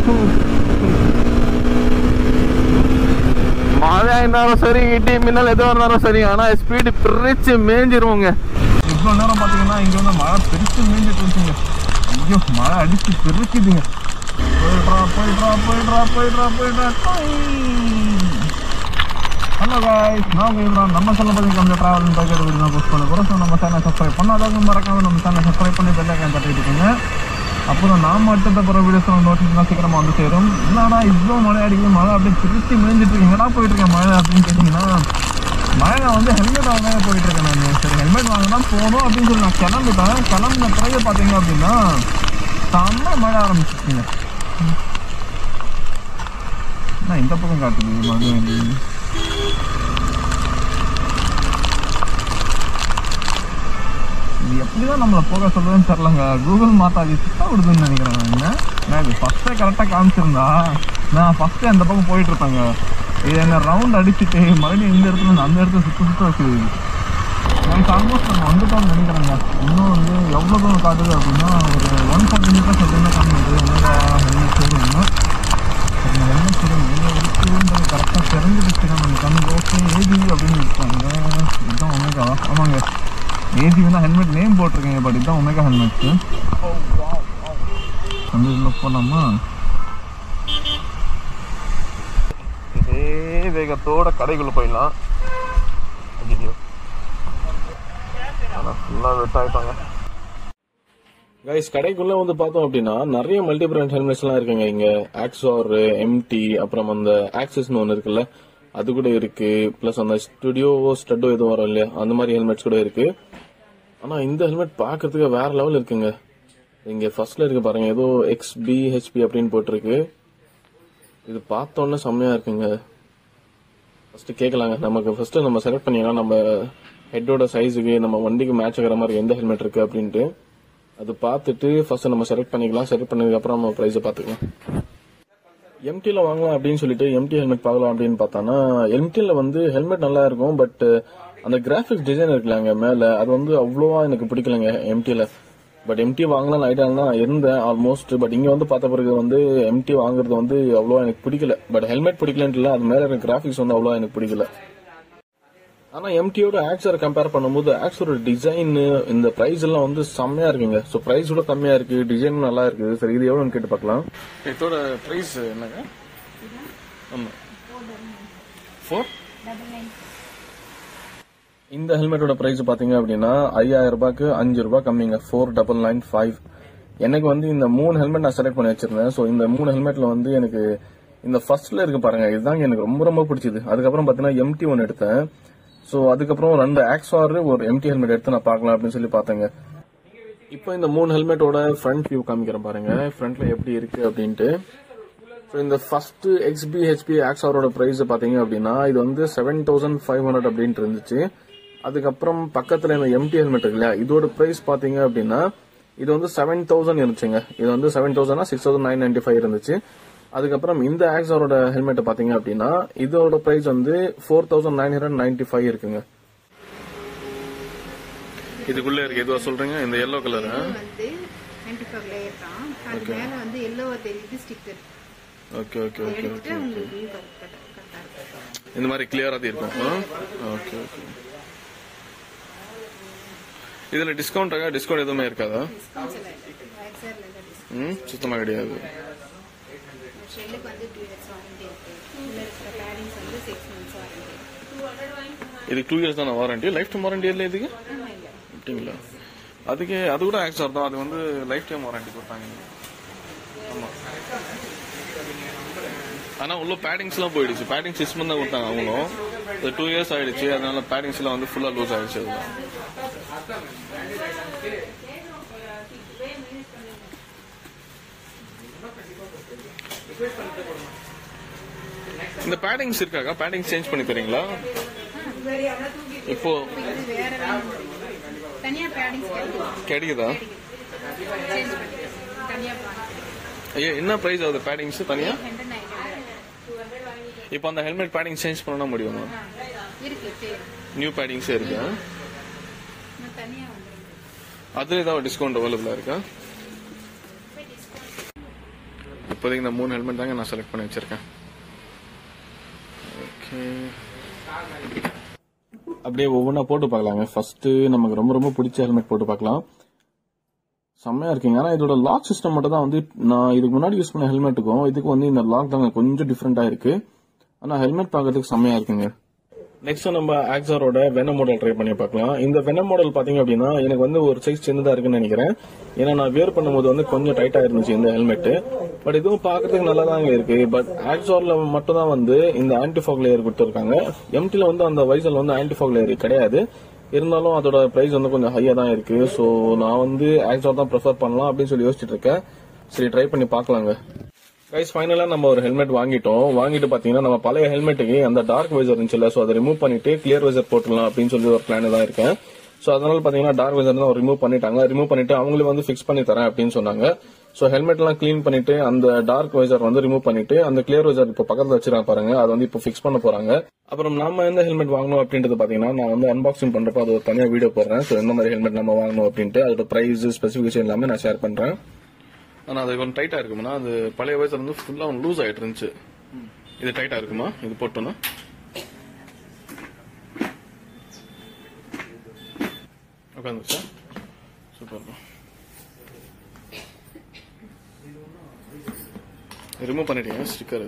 மழை இருந்தாலும் சரி இடி மின்னல் எதுவாக இருந்தாலும் சரி ஆனால் ஸ்பீடு பிரிச்சு மேஞ்சிருவோங்க இவ்வளோ நேரம் பார்த்தீங்கன்னா இங்கே வந்து மழை பிரிச்சு மேய்ஞ்சிட்டு இருந்துச்சுங்க ஐயோ மழை அடிச்சு பிரிச்சுதுங்க போயிடுறா போயிடுறா போயிடுறா போயிடுறா போயிடுறா ஹலோ காய்ஸ் நான் உங்கள் இம்ரான் நம்ம சொல்ல பற்றி கொஞ்சம் ட்ராவல் பைக் எடுத்து நான் போஸ்ட் பண்ண போகிறோம் ஸோ நம்ம சேனல் சப்ஸ்கிரைப் பண்ணாதவங்க மறக்காம நம்ம சேனல் சப்ஸ்கிரைப் பண்ணி பெல்லைக்கான் தட்டிட்டு இருக்கீங்க அப்புறம் நாம அடுத்த போகிற வீடியோஸ் நோட்டிஃபிகேஷன் சீக்கிரமாக வந்து சேரும் என்னடா இவ்வளோ மழை அடிக்குது மழை அப்படியே திருச்சி மேய்ஞ்சிட்டு இருக்கு எங்கடா போயிட்டு இருக்கேன் மழை அப்படின்னு கேட்டிங்கன்னா மழை நான் வந்து ஹெல்மெட் வாங்க போயிட்டு இருக்கேன் நான் சரி ஹெல்மெட் வாங்க தான் போகணும் அப்படின்னு சொல்லி நான் கிளம்பிட்டேன் கிளம்பின பிறகு பார்த்தீங்க அப்படின்னா செம்ம மழை ஆரம்பிச்சிச்சுங்க நான் இந்த பக்கம் காட்டுது மறுபடியும் இது எப்படிதான் நம்மளை போக சொல்லுதுன்னு தெரிலங்க கூகுள் மாத்தா அது சுத்தம் விடுதுன்னு நினைக்கிறேன் நான் நான் இது ஃபஸ்ட்டே கரெக்டாக காமிச்சிருந்தா நான் ஃபஸ்ட்டே அந்த பக்கம் போயிட்டு இருப்பேங்க இது என்ன ரவுண்ட் அடிச்சுட்டு மறுபடியும் இந்த இடத்துல இருந்து அந்த இடத்துல சுத்த சுத்த வச்சுது எனக்கு ஆல்மோஸ்ட் நம்ம வந்துட்டோம்னு நினைக்கிறேங்க இன்னும் வந்து எவ்வளோ தூரம் காட்டுது அப்படின்னா ஒரு ஒன் ஃபார்ட்டி மீட்டர்ஸ் அப்படின்னு காமிக்குது என்னோட ஹெல்மெட் ஷோரூம் ஹெல்மெட் ஷோரூம் எங்கே இருக்குன்றது கரெக்டாக தெரிஞ்சிருச்சுன்னா நம்ம கண் ஓகே ஏஜி அப்படின்னு இருக்காங்க இதுதான் ஒமேகா ஆமாங்க ஏசி வந்து ஹெல்மெட் நேம் போட்டிருக்கீங்க பட் இதுதான் ஒமேகா ஹெல்மெட்ஸு வந்து உள்ள போகலாமா இதே வேகத்தோட கடைக்குள்ள போயிடலாம் ஐயோ ஆனால் ஃபுல்லாக வெட் ஆகிட்டாங்க கைஸ் கடைக்குள்ள வந்து பார்த்தோம் அப்படின்னா நிறைய மல்டி பிராண்ட் ஹெல்மெட்ஸ் எல்லாம் இருக்குங்க இங்க ஆக்ஸார் எம்டி அப்புறம் அந்த ஆக்சஸ்னு ஒன்று இருக்குல்ல அது கூட இருக்கு பிளஸ் அந்த ஸ்டுடியோ ஸ்டட்டோ எதுவும் வரும் இல்லையா அந்த மாதிரி ஹெல்மெட்ஸ் கூட இருக்கு ஆனா இந்த ஹெல்மெட் பார்க்கிறதுக்கு வேற லெவல் இருக்குங்க இங்க ஃபர்ஸ்ட்ல இருக்கு பாருங்க ஏதோ எக்ஸ் பி ஹெச்பி அப்படின்னு போட்டிருக்கு இது பார்த்தோன்னே செம்மையா இருக்குங்க ஃபர்ஸ்ட் கேட்கலாங்க நமக்கு ஃபர்ஸ்ட் நம்ம செலக்ட் பண்ணிக்கலாம் நம்ம ஹெட்டோட சைஸுக்கு நம்ம வண்டிக்கு மேட்ச் ஆகிற மாதிரி எந்த ஹெல்மெட் இருக்கு அப்படின்ட்டு அது பார்த்துட்டு ஃபர்ஸ்ட் நம்ம செலக்ட் பண்ணிக்கலாம் செலக்ட் பண்ணதுக்கு அப்புறம் நம்ம ப்ரைஸை பார்த்துக்கலாம் எம்டில வாங்கலாம் அப்படின்னு சொல்லிட்டு எம்டி ஹெல்மெட் பார்க்கலாம் அப்படின்னு பார்த்தானா எம்டில வந்து ஹெல்மெட் நல்லா இருக்கும் பட் அந்த கிராஃபிக்ஸ் டிசைன் இருக்குல்லங்க மேல அது வந்து அவ்வளோவா எனக்கு பிடிக்கலங்க எம்டில பட் எம்டி வாங்கலாம் ஐடியா தான் இருந்தேன் ஆல்மோஸ்ட் பட் இங்க வந்து பார்த்த பிறகு வந்து எம்டி வாங்குறது வந்து அவ்வளோவா எனக்கு பிடிக்கல பட் ஹெல்மெட் பிடிக்கலன்ட்டு இல்ல அது மேல இருக்க கிராஃபிக்ஸ் வந்து அவ்வளோவா எனக்கு பிடிக்கல ஆனா எம்டியோட ஆக்ஸரை கம்பேர் பண்ணும்போது ஆக்ஸரோட டிசைன் இந்த பிரைஸ் எல்லாம் வந்து செம்மையா இருக்குங்க ஸோ பிரைஸ் கூட கம்மியா இருக்கு டிசைனும் நல்லா இருக்குது சரி இது எவ்வளோன்னு கேட்டு பார்க்கலாம் இதோட பிரைஸ் என்னங்க ஆமா ஃபோர் இந்த ஹெல்மெட்டோட பிரைஸ் பாத்தீங்க அப்படின்னா ஐயாயிரம் ரூபாய்க்கு அஞ்சு ரூபாய் கம்மிங்க ஃபோர் டபுள் நைன் ஃபைவ் எனக்கு வந்து இந்த மூணு ஹெல்மெட் நான் செலக்ட் பண்ணி வச்சிருந்தேன் ஸோ இந்த மூணு ஹெல்மெட்ல வந்து எனக்கு இந்த ஃபர்ஸ்ட்ல இருக்கு பாருங்க இதுதாங்க எனக்கு ரொம்ப ரொம்ப பிடிச்சது அதுக்கப்புறம் பாத்தீங்கன்னா எம்டி ஒன்று எடுத்தேன் ஸோ அதுக்கப்புறம் ரெண்டு ஆக்ஸ்வார் ஒரு எம்டி ஹெல்மெட் எடுத்து நான் பார்க்கலாம் அப்படின்னு சொல்லி பார்த்தேங்க இப்போ இந்த மூணு ஹெல்மெட்டோட ஃப்ரண்ட் வியூ காமிக்கிறேன் பாருங்க ஃப்ரண்ட்ல எப்படி இருக்கு அப்படின்ட்டு ஸோ இந்த ஃபர்ஸ்ட் எக்ஸ்பி ஹெச்பி ஆக்ஸ்ஆரோட ப்ரைஸ் பார்த்தீங்க அப்படின்னா இது வந்து செவன் தௌசண்ட் ஃபைவ் ஹண்ட்ரட் அப்படின்ட்டு இருந்துச்சு அதுக்கப்புறம் பக்கத்தில் இந்த எம்டி ஹெல்மெட் இருக்கு இல்லையா இதோட ப்ரைஸ் பார்த்தீங்க அப்படின்னா இது வந்து செவன் தௌசண்ட் இருந்துச்சுங்க இது வந்து செவன் தௌசண்ட்னா six thousand nine ninety five இருந்துச்சு அதுக்கப்புறம் இந்த ஆக்ஸாரோட ஹெல்மெட் பாத்தீங்க அப்படின்னா இதோட பிரைஸ் வந்து four thousand nine hundred ninety five இருக்குங்க இதுக்குள்ள இருக்கு எதுவா சொல்றீங்க இந்த எல்லோ கலர் வந்து நைன்டி ஃபைவ் லேயர் தான் அது மேல வந்து எல்லோவா தெரியுது ஸ்டிக்கர் ஓகே ஓகே ஓகே எடுத்துட்டு உங்களுக்கு வியூ கரெக்டா இருக்கும் இந்த மாதிரி கிளியரா தான் இருக்கும் ஓகே ஓகே இதுல டிஸ்கவுண்ட் டிஸ்கவுண்ட் எதுவுமே இருக்காதா டிஸ்கவுண்ட்ஸ் எல்லாம் இருக்கு எக்ஸாக்ட்ல எல்லாம் டிஸ்கவுண்ட் ம் சுத்தமா கிடையாது ஷெல்லுக்கு வந்து டூ இயர்ஸ் வாரண்டி இருக்கு உள்ள இருக்கிற பேடிங்ஸ் வந்து சிக்ஸ் மந்த்ஸ் வாரண்டி இது டூ இயர்ஸ் தானே வாரண்டி லைஃப் டைம் வாரண்டி இல்லை இதுக்கு ஆமா இல்ல அப்படிங்களா அதுக்கு அது கூட ஆக்ஸார் தான் அது வந்து லைஃப் டைம் வாரண்டி கொடுத்தாங்க ஆமா ஆனா உள்ள பேடிங்ஸ் எல்லாம் போயிடுச்சு பேடிங் சிக்ஸ் மந்த் தான் கொடுத்தாங்க அவங்களும் இது டூ இயர்ஸ் ஆயிடுச்சு அதனால பேடிங்ஸ் எல்லாம் வந்து ஃபுல்லா லூஸ் ஆயிடுச்சு அதுதான் இந்த பேடிங்ஸ் இருக்காக்கா பேடிங்ஸ் சேஞ்ச் பண்ணி தரீங்களா இப்போ இது வேற வேணும் தனியா பேடிங்ஸ் கிடைக்கும் கிடைக்குதா சேஞ்ச் பண்ணிக்கலாம் தனியா வாங்கிக்கலாம் ஐயா என்ன பிரைஸ் ஆகுது பேடிங்ஸ் தனியா ஹண்ட்ரட் நைன் இப்போ அந்த ஹெல்மெட் பேடிங் சேஞ்ச் பண்ண முடியுமா இருக்கு சரி நியூ பேடிங்ஸே இருக்கு நான் தனியா வந்துருங்க அதுல ஏதாவது டிஸ்கவுண்ட் அவைலபிளா இருக்கா இப்போ இப்போதைக்கு இந்த மூணு ஹெல்மெட் தாங்க நான் செலக்ட் பண்ணி வச்சிருக்கேன் ஓகே அப்படியே ஒவ்வொன்றா போட்டு பார்க்கலாங்க ஃபர்ஸ்ட் நமக்கு ரொம்ப ரொம்ப பிடிச்ச ஹெல்மெட் போட்டு பார்க்கலாம் செம்மையா இருக்குங்க ஆனா இதோட லாக் சிஸ்டம் மட்டும் தான் வந்து நான் இதுக்கு முன்னாடி யூஸ் பண்ண ஹெல்மெட்டுக்கும் இதுக்கு வந்து இந்த லாக் தாங்க கொஞ்சம் டிஃப்ரெண்டா இருக்கு ஆனா ஹெல்மெட் பார்க்கறதுக்கு செம்மையா இருக்குங்க நெக்ஸ்ட் நம்ம ஆக்ஸாரோட வெனம் மாடல் ட்ரை பண்ணி பார்க்கலாம் இந்த வெனம் மாடல் பாத்தீங்க அப்படின்னா எனக்கு வந்து ஒரு சைஸ் சின்னதா இருக்குன்னு நினைக்கிறேன் ஏன்னா நான் வேர் பண்ணும்போது வந்து கொஞ்சம் டைட்டா இருந்துச்சு இந்த ஹெல்மெட் பட் இதுவும் பார்க்கறதுக்கு நல்லா தாங்க இருக்கு பட் ஆக்ஸார்ல மட்டும் தான் வந்து இந்த ஆன்டிஃபாக் லேயர் கொடுத்துருக்காங்க எம்டில வந்து அந்த வைசல் வந்து ஆன்டிஃபாக் லேயர் கிடையாது இருந்தாலும் அதோட பிரைஸ் வந்து கொஞ்சம் ஹையா தான் இருக்கு ஸோ நான் வந்து ஆக்ஸார் தான் ப்ரிஃபர் பண்ணலாம் அப்படின்னு சொல்லி யோசிச்சுட்டு இருக்கேன் சரி ட்ரை பண்ணி பார்க்கலாங்க கைஸ் ஃபைனலா நம்ம ஒரு ஹெல்மெட் வாங்கிட்டோம் வாங்கிட்டு பாத்தீங்கன்னா நம்ம பழைய ஹெல்மெட்டுக்கு அந்த டார்க் வைசர் இருந்துச்சுல்ல ஸோ அதை ரிமூவ் பண்ணிட்டு கிளியர் வைசர் போட்டுடலாம் அப்படின்னு சொல்லி ஒரு பிளான் தான் இருக்கேன் ஸோ அதனால பாத்தீங்கன்னா டார்க் வைசர் தான் ரிமூவ் பண்ணிட்டாங்க ரிமூவ் பண்ணிட்டு அவங்களே வந்து ஃபிக்ஸ் பண்ணி தரேன் அப்படின்னு சொன்னாங்க ஸோ ஹெல்மெட் எல்லாம் க்ளீன் பண்ணிட்டு அந்த டார்க் வைசர் வந்து ரிமூவ் பண்ணிட்டு அந்த கிளியர் வைசர் இப்போ பக்கத்துல வச்சிருக்காங்க பாருங்க அதை வந்து இப்போ ஃபிக்ஸ் பண்ண போறாங்க அப்புறம் நம்ம எந்த ஹெல்மெட் வாங்கணும் அப்படின்றது பாத்தீங்கன்னா நான் வந்து அன்பாக்சிங் பண்றப்ப அது ஒரு தனியா வீடியோ போடுறேன் ஸோ எந்த மாதிரி ஹெல்மெட் நம்ம வாங்கணும் அப்படின்ட்டு அதோட பிரைஸ் ஸ்பெசிஃபிகேஷன் எல்லாமே நான் ஷேர் பண்றேன் ஆனா அது கொஞ்சம் டைட்டா இருக்குமா அது பழைய வயசுல வந்து ஃபுல்லா லூஸ் ஆயிட்டு இருந்துச்சு இது டைட்டா இருக்குமா இது போட்டோன்னா உட்காந்துச்சா சூப்பர் ரிமூவ் பண்ணிட்டீங்க ஸ்டிக்கர்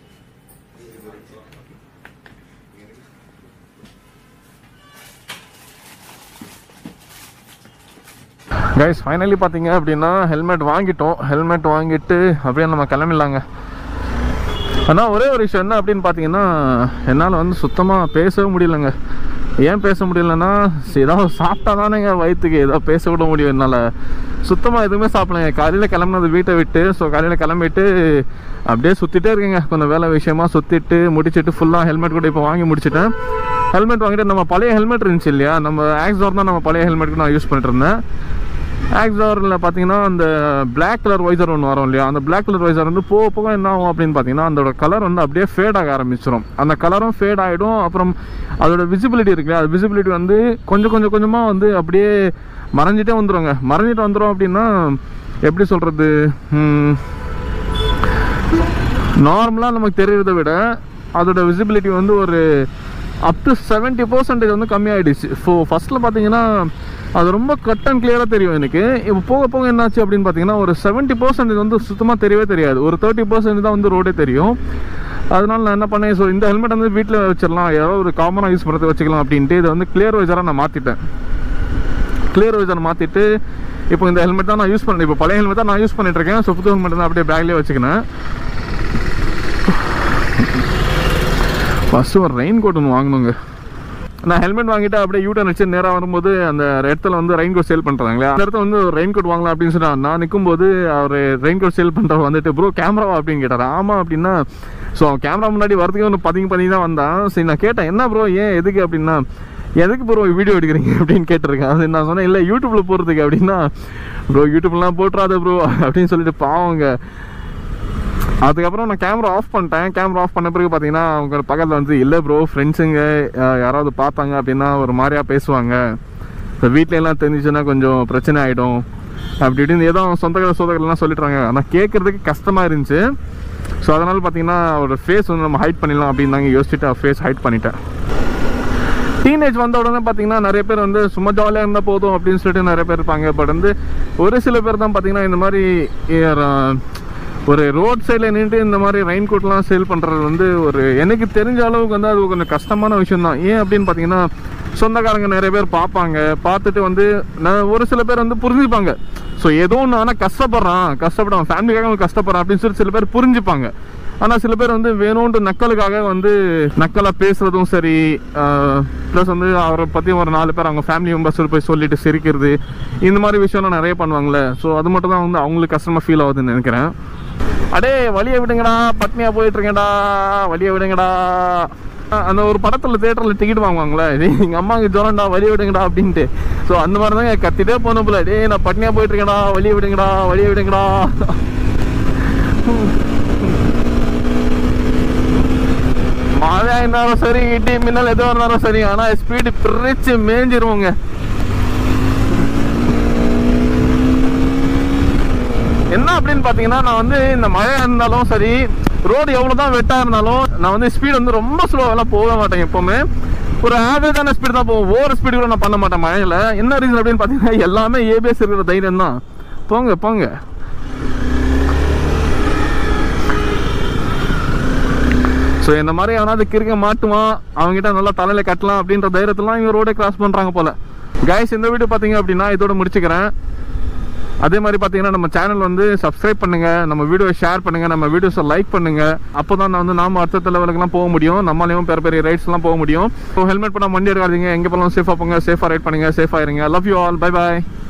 கைஸ் ஃபைனலி பார்த்தீங்க அப்படின்னா ஹெல்மெட் வாங்கிட்டோம் ஹெல்மெட் வாங்கிட்டு அப்படியே நம்ம கிளம்பிடலாங்க ஆனால் ஒரே ஒரு விஷயம் என்ன அப்படின்னு பார்த்தீங்கன்னா என்னால் வந்து சுத்தமாக பேசவே முடியலங்க ஏன் பேச முடியலன்னா சரி, ஏதாவது சாப்பிட்டா தானேங்க வயிற்றுக்கு ஏதோ பேச விட முடியும் என்னால் சுத்தமாக எதுவுமே சாப்பிடலைங்க காலையில் கிளம்புனது வீட்டை விட்டு ஸோ காலையில் கிளம்பிட்டு அப்படியே சுற்றிட்டே இருக்கேங்க கொஞ்சம் வேலை விஷயமா சுற்றிட்டு முடிச்சிட்டு ஃபுல்லாக ஹெல்மெட் கூட இப்போ வாங்கி முடிச்சிட்டேன் ஹெல்மெட் வாங்கிட்டு நம்ம பழைய ஹெல்மெட் இருந்துச்சு இல்லையா நம்ம ஆக்ஸோர் தான் நம்ம பழைய ஹெல்மெட்டுக்கு நான் யூஸ் பண்ணிட்டு இருந்தேன் ஆக்ஸாரில் பார்த்தீங்கன்னா அந்த Black கலர் வைசர் ஒன்று வரும் இல்லையா அந்த Black கலர் வைசர் வந்து போக போக என்ன ஆகும் அப்படின்னு பார்த்தீங்கன்னா அதோட கலர் வந்து அப்படியே ஃபேட் ஆக ஆரம்பிச்சிடும் அந்த கலரும் ஃபேட் ஆகிடும் அப்புறம் அதோட விசிபிலிட்டி இருக்கு இல்லையா அது விசிபிலிட்டி வந்து கொஞ்சம் கொஞ்சம் கொஞ்சமாக வந்து அப்படியே மறைஞ்சிட்டே வந்துருங்க மறைஞ்சிட்டு வந்துடும் அப்படின்னா எப்படி சொல்கிறது நார்மலாக நமக்கு தெரியறதை விட அதோட விசிபிலிட்டி வந்து ஒரு அப் டு செவன்ட்டி பர்சன்டேஜ் வந்து கம்மியாயிடுச்சு ஸோ ஃபர்ஸ்ட்டில் பார்த்தீங்கன்னா அது ரொம்ப கட் அண்ட் கிளியராக தெரியும் எனக்கு இப்போ போக போக என்னாச்சு அப்படின்னு பார்த்தீங்கன்னா ஒரு செவன்ட்டி பர்சன்டேஜ் வந்து சுத்தமாக தெரியவே தெரியாது ஒரு தேர்ட்டி பர்சன்டேஜ் தான் வந்து ரோடே தெரியும் அதனால நான் என்ன பண்ணேன் ஸோ இந்த ஹெல்மெட் வந்து வீட்டில் வச்சிடலாம் ஏதாவது ஒரு காமனாக யூஸ் பண்ணுறது வச்சுக்கலாம் அப்படின்ட்டு இதை வந்து கிளியர் வைசராக நான் மாற்றிட்டேன் கிளியர் வைசர் மாற்றிட்டு இப்போ இந்த ஹெல்மெட் தான் நான் யூஸ் பண்ணேன் இப்போ பழைய ஹெல்மெட் தான் நான் யூஸ் பண்ணிட்டு இருக்கேன் ஸோ புது ஹெல்மெட் தான் அப்படியே பேக்லேயே வச்சுக்கினேன் ஃபஸ்ட்டு ஒரு ரெயின் கோட் ஒன்று வாங்கணுங்க நான் ஹெல்மெட் வாங்கிட்டு அப்படியே யூட்டர்ன் வச்சு நேராக வரும்போது அந்த இடத்துல வந்து ரெயின் கோட் சேல் பண்ணுறாங்களே அந்த இடத்துல வந்து ஒரு ரெயின் கோட் வாங்கலாம் அப்படின்னு சொல்லி நான் நிற்கும்போது அவர் ரெயின் கோட் சேல் பண்ணுறவர் வந்துட்டு ப்ரோ கேமராவா அப்படின்னு கேட்டார் ஆமாம் அப்படின்னா ஸோ கேமரா முன்னாடி வரதுக்கு ஒன்று பதிங்க பண்ணி தான் வந்தான் சரி நான் கேட்டேன் என்ன ப்ரோ ஏன் எதுக்கு அப்படின்னா எதுக்கு ப்ரோ வீடியோ எடுக்கிறீங்க அப்படின்னு கேட்டிருக்கேன் அது நான் சொன்னேன் இல்லை யூடியூப்ல போகிறதுக்கு அப்படின்னா ப்ரோ யூடியூப்லாம் போட்டுறாத ப்ரோ அப்படின்னு சொல்லிட்டு பாவங்க அதுக்கப்புறம் நான் கேமரா ஆஃப் பண்ணிட்டேன் கேமரா ஆஃப் பண்ண பிறகு பார்த்தீங்கன்னா அவங்க பக்கத்தில் வந்து இல்லை ப்ரோ ஃப்ரெண்ட்ஸுங்க யாராவது பார்த்தாங்க அப்படின்னா ஒரு மாதிரியா பேசுவாங்க இப்போ வீட்ல எல்லாம் தெரிஞ்சுச்சுன்னா கொஞ்சம் பிரச்சனை ஆகிடும் அப்படி இப்படின்னு ஏதோ சொந்தக்கார சொந்தக்காரெல்லாம் சொல்லிட்டுறாங்க ஆனால் கேட்குறதுக்கு கஷ்டமாக இருந்துச்சு ஸோ அதனால் பார்த்தீங்கன்னா அவரோட ஃபேஸ் வந்து நம்ம ஹைட் பண்ணிடலாம் அப்படின்னு தாங்க யோசிச்சுட்டு ஃபேஸ் ஹைட் பண்ணிட்டேன் டீனேஜ் வந்த உடனே பார்த்தீங்கன்னா நிறைய பேர் வந்து சும்மா ஜாலியாக இருந்தால் போதும் அப்படின்னு சொல்லிட்டு நிறைய பேர் இருப்பாங்க பட் வந்து ஒரு சில பேர் தான் பார்த்தீங்கன்னா இந்த மாதிரி அஹ், ஒரு ரோட் சைடில் நின்றுட்டு இந்த மாதிரி ரெயின் கோட்லாம் சேல் பண்ணுறது வந்து ஒரு எனக்கு தெரிஞ்ச அளவுக்கு வந்து அது கொஞ்சம் கஷ்டமான விஷயம் தான் ஏன் அப்படின்னு பார்த்தீங்கன்னா சொந்தக்காரங்க நிறைய பேர் பார்ப்பாங்க பார்த்துட்டு வந்து நான் ஒரு சில பேர் வந்து புரிஞ்சுப்பாங்க ஸோ ஏதோ ஒன்று ஆனால் கஷ்டப்படுறான் கஷ்டப்படுறான் ஃபேமிலிக்காக அவன் கஷ்டப்படுறான் அப்படின்னு சொல்லி சில பேர் புரிஞ்சுப்பாங்க ஆனால் சில பேர் வந்து வேணும்ன்ற நக்கலுக்காக வந்து நக்கலாக பேசுறதும் சரி ப்ளஸ் வந்து அவரை பற்றி ஒரு நாலு பேர் அவங்க ஃபேமிலி மெம்பர்ஸ் போய் சொல்லிட்டு சிரிக்கிறது இந்த மாதிரி விஷயம்லாம் நிறைய பண்ணுவாங்களே ஸோ அது மட்டும் தான் வந்து அவங்களுக்கு கஷ்டமாக ஃபீல் ஆகுதுன்னு நினைக்கிறேன் அடே வழியை விடுங்கடா பட்னியா போயிட்டு இருக்கேன்டா வழியை விடுங்கடா அஹ் அந்த ஒரு படத்துல தியேட்டர்ல டிக்கெட் வாங்குவாங்களே டேய் எங்க அம்மாக்கு ஜுரம்டா வழி விடுங்கடா அப்படின்ட்டு ஸோ அந்த மாதிரி தாங்க கத்திட்டே போன போல டேய் நான் பட்னியா போயிட்டு இருக்கேன்டா வழியை விடுங்கடா வழியை விடுங்கடா மழை இருந்தாலும் சரி இடி மின்னல் எதுவும் இருந்தாலும் சரி ஆனா ஸ்பீடு பிரிச்சு மேஞ்சிருவோங்க என்ன அப்படின்னு பார்த்தீங்கன்னா நான் வந்து இந்த மழை இருந்தாலும் சரி ரோடு எவ்வளோ தான் வெட்டாக இருந்தாலும் நான் வந்து ஸ்பீடு வந்து ரொம்ப ஸ்லோவெல்லாம் போக மாட்டேன் எப்போவுமே ஒரு ஆவரேஜான ஸ்பீடு தான் போவோம் ஓவர் ஸ்பீடு கூட நான் பண்ண மாட்டேன் மழையில் என்ன ரீசன் அப்படின்னு பார்த்தீங்கன்னா எல்லாமே ஏபிஎஸ் இருக்கிற தைரியம் தான் போங்க போங்க ஸோ இந்த மாதிரி எவனாவது கிறுக்க மாட்டுவான் அவங்ககிட்ட நல்லா தலையில கட்டலாம் அப்படின்ற தைரியத்துலாம் இவங்க ரோடே கிராஸ் பண்றாங்க போல கைஸ் இந்த வீடியோ பார்த்தீங்க அப்படின்னா இதோட முடிச்சுக்கிறேன் அதே மாதிரி பார்த்தீங்கன்னா நம்ம சேனல் வந்து சப்ஸ்கிரைப் பண்ணுங்க நம்ம வீடியோ ஷேர் பண்ணுங்க நம்ம வீடியோஸை லைக் பண்ணுங்க அப்போ தான் நான் வந்து நாம அடுத்த லெவலுக்குலாம் போக முடியும் நம்மளாலையும் பெரிய பெரிய ரைட்ஸ்லாம் போக முடியும் ஸோ ஹெல்மெட் பண்ண வண்டி எடுக்காதீங்க எங்கே போனாலும் சேஃபாக போங்க சேஃபாக ரைட் பண்ணுங்க சேஃபாக இருங்க love you all bye bye